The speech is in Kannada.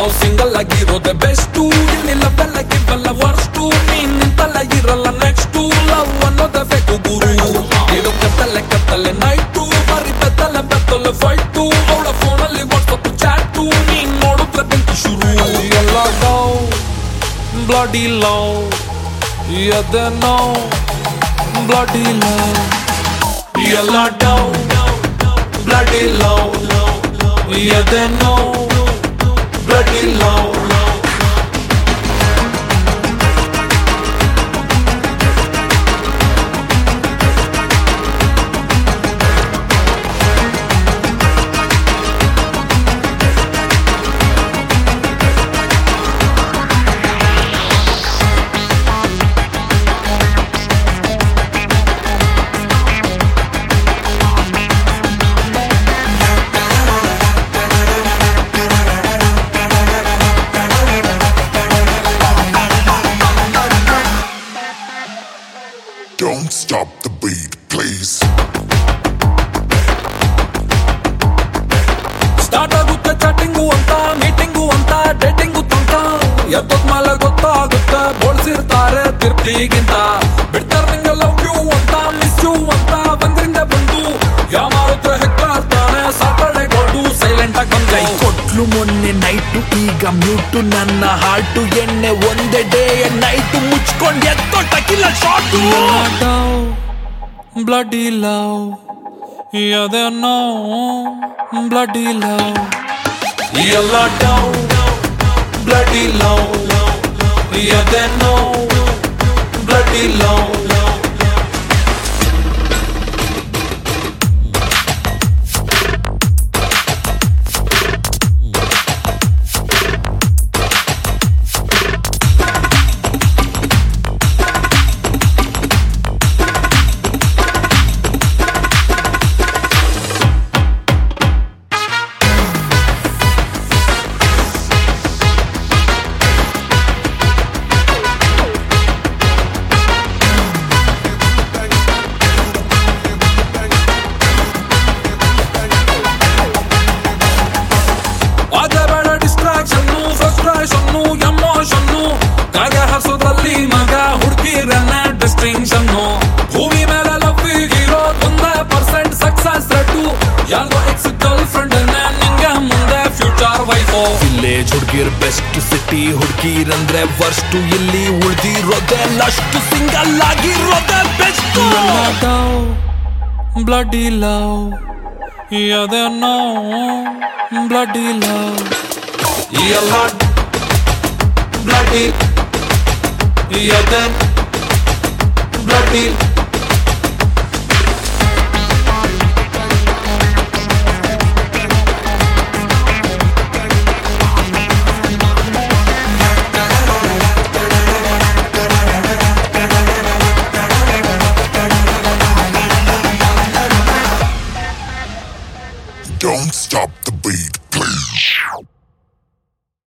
ನಾವು ಸಿಂಗಲ್ ಆಗಿರೋದೆ ಬೆಸ್ಟ್ ಇಲ್ಲಿ ಲವೆಲ್ಲ ಗಿವೆಲ್ಲ ವರ್ಸ್ಟು ನೀನ್ ನಿಂತಲ್ಲ ಇರಲ್ಲ ನೆಕ್ಸ್ಟ್ ಲವ್ ಅನ್ನೋದೇ ಬೇಕು ಗುರು ಇದು ಕತ್ತಲೆ ಕತ್ತಲೆ ನೈಟು ಬರೀ ಬೆತ್ತಲೆ ಬೆತ್ತಲೆ ಫೈಟು ಅವಳ ಫೋನಲ್ಲಿ ವಾಟ್ಸಪ್ ಚಾಟು ನೀನ್ ನೋಡಿದ್ರೆ ಬೆಂಕಿ ಶುರು ಎಲ್ಲ ಡೌ ಬ್ಲಡಿ ಲವ್ ಎದೆ ನೋವು ಬ್ಲಡಿ ಲವ್ ಎಲ್ಲ ಡೌ ಬ್ಲಡಿ ಲವ್ ಎದೆ ನೋವು bloody love Don't stop the beat, please. Start ಆಗುತ್ತೆ ಚಾಟಿಂಗು ಅಂತ ಮೀಟಿಂಗು ಅಂತ ಡೇಟಿಂಗು ತಂತ ಎದ್ದೊತ್ ಮೇಲೆ ಗೊತ್ತಾಗುತ್ತೆ ಬೋಳ್ಸಿರ್ತಾರೆ ತಿರ್ಪಿಗಿಂತ ಬಿಡ್ತಾರ ನಿಂಗೆ ಲವ್ ಯು ಅಂತ ಮಿಸ್ ಯು ಅಂತ ಬಂದ್ರಿಂದ ಬಂದು ಯಾಮಾರುತ್ರ ಹೆಕ್ಕಾಡ್ತಾನೆ ಸಾಕಳೆ ಕೊಡು ಸೈಲೆಂಟ್ ಆಗಿ ಕೈ ಬಂದು ಕೊಟ್ಲು ಮೊನ್ನೆ ನೈಟು ಈಗ ಮ್ಯೂಟು ನನ್ನ ಹಾರ್ಟು ಎಣ್ಣೆ ಒಂದೇ ಡೇ ನೈಟು ಮುಚ್ಕೊಂಡ್ ಎತ್ತೊಟ್ಟಕಿಲ್ಲ ಶಾರ್ಟು ಬ್ಲಡಿ ಲವ್ ಎದೆ ನೋ ಬ್ಲಡಿ ಲವ್ ಎಲ್ಲ ಡೌನ್ ಬ್ಲಡಿ ಲವ್ ಎದೆ ನೋ ಬ್ಲಡಿ ಲವ್ ಅದೇ ಬೇಡ ಡಿಸ್ಟ್ರಾಕ್ಷನ್ ಫ್ರಸ್ಟ್ರೇಷನ್ ಎಮೋಷನ್ ಕಾಗ ಹರ್ಸೋದ್ರಲ್ಲಿ ಮಗ ಹುಡುಗಿರನ್ನ ಡಿಸ್ಟಿಂಕ್ಷನ್ ಭೂಮಿ ಮೇಲೆ ಲವ್ ಇರೋ ಒಂದೇ ಪರ್ಸೆಂಟ್ ಸಕ್ಸಸ್ ರೇಟು ಯಾವ್ದೋ ಎಕ್ಸ್ ಗರ್ಲ್ ಫ್ರೆಂಡ್ ನಿಂಗೆ ಮುಂದೆ ಫ್ಯೂಚರ್ ವೈಫು ವಿಲೇಜ್ ಹುಡ್ಗಿರ್ ಬೆಸ್ಟ್ ಸಿಟಿ ಹುಡ್ಗಿರಂದ್ರೆ ವರ್ಸ್ಟ್ ಇಲ್ಲಿ ಉಳ್ದಿರೋದೆ ಲಸ್ಟ್ ಸಿಂಗಲ್ ಆಗಿರೋದೆ ಬೆಸ್ಟ್ ಬ್ಲಡಿ ಲವ್ ಎದೆ ನೋ ಬ್ಲಡಿ ಲವ್ ಎಲ್ಲ ಬ್ಲಡಿ ಎದೆ bloody Don't stop the beat, please.